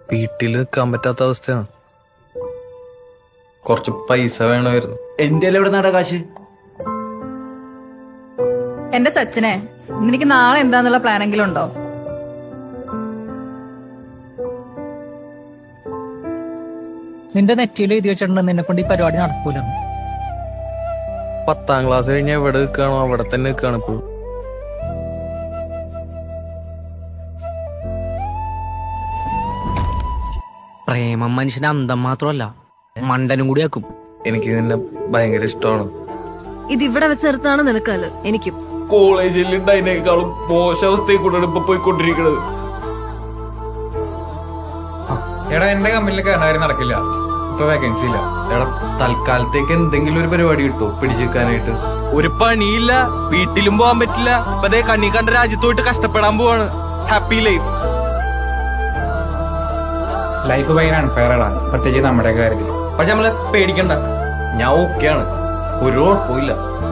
വീട്ടിൽ നിൽക്കാൻ പറ്റാത്ത അവസ്ഥയാണ് കുറച്ച് പൈസ വേണമായിരുന്നു എന്റെ എവിടെ നടാ കാശ് എന്റെ സച്ചിനെ നിനക്ക് നാളെ എന്താന്നുള്ള പ്ലാനെങ്കിലും ഉണ്ടോ നിന്റെ നെറ്റിയിൽ എഴുതി വെച്ചിട്ടുണ്ട് നിന്നെ കൊണ്ട് ഈ പരിപാടി നടക്കൂല പത്താം ക്ലാസ് കഴിഞ്ഞ എവിടെ നിൽക്കുകയാണോ അവിടെ തന്നെ നിൽക്കുകയാണ് ഇപ്പോഴും പ്രേമം മനുഷ്യന് അന്തം മാത്രമല്ല മണ്ടനും കൂടി ആക്കും എനിക്ക് നിന്നെ ഭയങ്കര ഇഷ്ടമാണ് ഇത് ഇവിടെ വെച്ച് നിർത്താണ് നിനക്കല്ല എനിക്കും കോളേജിൽ ഉണ്ടായതിനേക്കാളും മോശം അവസ്ഥയിൽ കൂടെയാണ് ഇപ്പൊ പോയിക്കൊണ്ടിരിക്കുന്നത് എടാ എന്റെ കമ്പനിയിൽ കയറുന്ന കാര്യം നടക്കില്ല ഇപ്പൊ വേക്കൻസി ഇല്ല എടാ തൽക്കാലത്തേക്ക് എന്തെങ്കിലും ഒരു പരിപാടി കിട്ടുമോ പിടിച്ചെടുക്കാനായിട്ട് ഒരു പണിയില്ല വീട്ടിലും പോകാൻ പറ്റില്ല ഇപ്പൊ ദേ കണ്ണി കണ്ട രാജ്യത്ത് പോയിട്ട് കഷ്ടപ്പെടാൻ പോവാണ് ഹാപ്പി ലൈഫ് ലൈഫ് ഭയങ്കര അൺഫെയർ ആടാ പ്രത്യേകിച്ച് നമ്മുടെ കാര്യത്തിൽ പക്ഷെ നമ്മളെ പേടിക്കണ്ട ഞാൻ ഓക്കെയാണ് ഒരു കുഴപ്പമില്ല